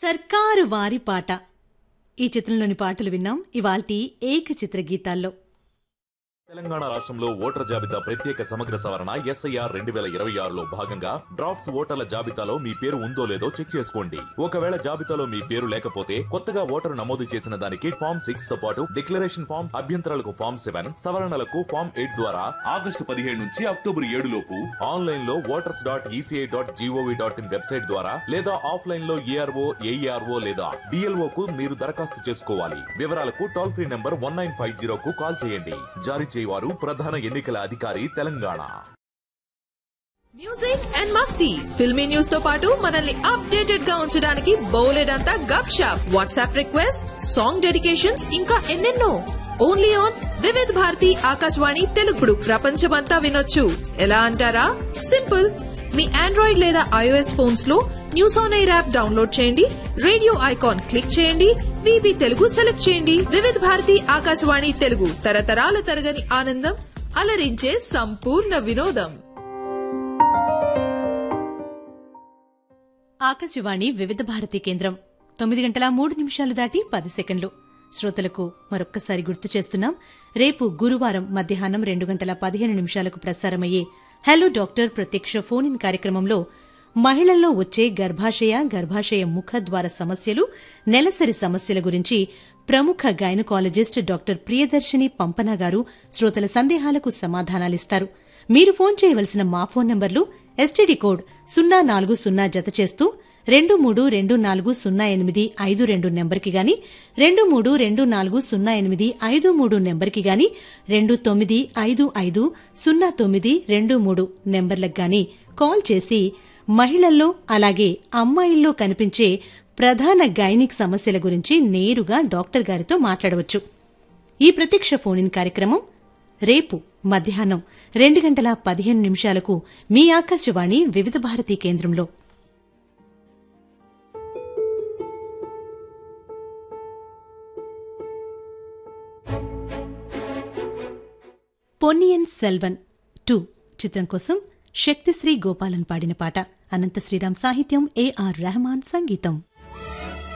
సర్కారు వారి పాట ఈ చిత్రంలోని పాటలు విన్నాం ఇవాల్టి ఏక చిత్ర గీతాల్లో తెలంగాణ రాష్ట్రంలో ఓటర్ జాబితా ప్రత్యేక సమగ్ర సవరణ ఎస్ఐఆర్ రెండు వేల ఇరవై ఆరులో భాగంగా డ్రాఫ్ట్స్ ఓటర్ల జాబితాలో మీ పేరు ఉందో లేదో చెక్ చేసుకోండి ఒకవేళ జాబితాలో మీ పేరు లేకపోతే కొత్తగా ఓటరు నమోదు చేసిన దానికి ఫామ్ సిక్స్ తో పాటు డిక్లరేషన్ ఫామ్ అభ్యంతరాలకు ఫామ్ సెవెన్ సవరణలకు ఫామ్ ఎయిట్ ద్వారా ఆగస్టు పదిహేడు నుంచి అక్టోబర్ ఏడు లోపు ఆన్లైన్ లో voters dot ECI dot GOV dot in website ద్వారా లేదా ఆఫ్లైన్ లో ఏఆర్ఓ ఏఈఆర్ఓ లేదా బిఎల్ఓ కు మీరు దరఖాస్తు చేసుకోవాలి వివరాలకు toll free number one nine five zero కు కాల్ చేయండి జారీ చేయవారు ప్రధాన ఎన్నికల అధికారి తెలంగాణ మ్యూజిక్ అండ్ మస్తీ ఫిల్మీ న్యూస్ తో పాటు మనల్ని అప్డేటెడ్ గా ఉంచడానికి బౌలెడంతా గప్ షాప్ వాట్సాప్ రిక్వెస్ట్ సాంగ్ డెడికేషన్స్ ఇంకా ఎన్నెన్నో ఓన్లీ ఆన్ వివిధ్ భారతి ఆకాశవాణి తెలుగుడు ప్రపంచమంతా వినొచ్చు ఎలా అంటారా సింపుల్ మీ ఆండ్రాయిడ్ లేదా ఐఓఎస్ ఫోన్స్ లో news on air app download చేయండి రేడియో ఐకాన్ క్లిక్ చేయండి విబి తెలుగు సెలెక్ట్ చేయండి వివిధ భారతి ఆకాశవాణి తెలుగు తరతరాల తరగని ఆనందం అలరించే సంపూర్ణ వినోదం ఆకాశవాణి వివిధ భారతి కేంద్రం తొమ్మిది గంటల మూడు నిమిషాలు దాటి పది సెకండ్లు శ్రోతలకు మరొక్కసారి గుర్తు చేస్తున్నాం రేపు గురువారం మధ్యాహ్నం రెండు గంటల పదిహేను నిమిషాలకు ప్రసారమయ్యే హలో డాక్టర్ ప్రత్యక్ష ఫోన్ ఇన్ కార్యక్రమంలో మహిళల్లో వచ్చే గర్భాశయ గర్భాశయ ముఖద్వార సమస్యలు నెలసరి సమస్యల గురించి ప్రముఖ గైనకాలజిస్ట్ డాక్టర్ ప్రియదర్శిని పంపన గారు శ్రోతల సందేహాలకు సమాధానాలిస్తారు మీరు ఫోన్ చేయవలసిన మా ఫోన్ నంబర్లు ఎస్టీడీ కోడ్ సున్నా నాలుగు సున్నా జత చేస్తూ రెండు మూడు రెండు నాలుగు సున్నా ఎనిమిది ఐదు రెండు నెంబర్కి గాని రెండు మూడు రెండు నాలుగు సున్నా ఎనిమిది ఐదు మూడు నెంబర్కి గాని రెండు తొమ్మిది ఐదు ఐదు సున్నా తొమ్మిది రెండు మూడు నెంబర్లకు గాని కాల్ చేసి మహిళల్లో అలాగే అమ్మాయిల్లో కనిపించే ప్రధాన గైనిక్ సమస్యల గురించి నేరుగా డాక్టర్ గారితో మాట్లాడవచ్చు ఈ ప్రత్యక్ష ఫోన్ ఇన్ కార్యక్రమం రేపు మధ్యాహ్నం రెండు గంటల పదిహేను నిమిషాలకు మీ ఆకాశవాణి వివిధ భారతి కేంద్రంలో పొన్నియన్ సెల్వన్ టూ చిత్రం కోసం శక్తిశ్రీ గోపాలన్ పాడిన పాట అనంత శ్రీరామ్ సాహిత్యం ఏఆర్ రెహమాన్ సంగీతం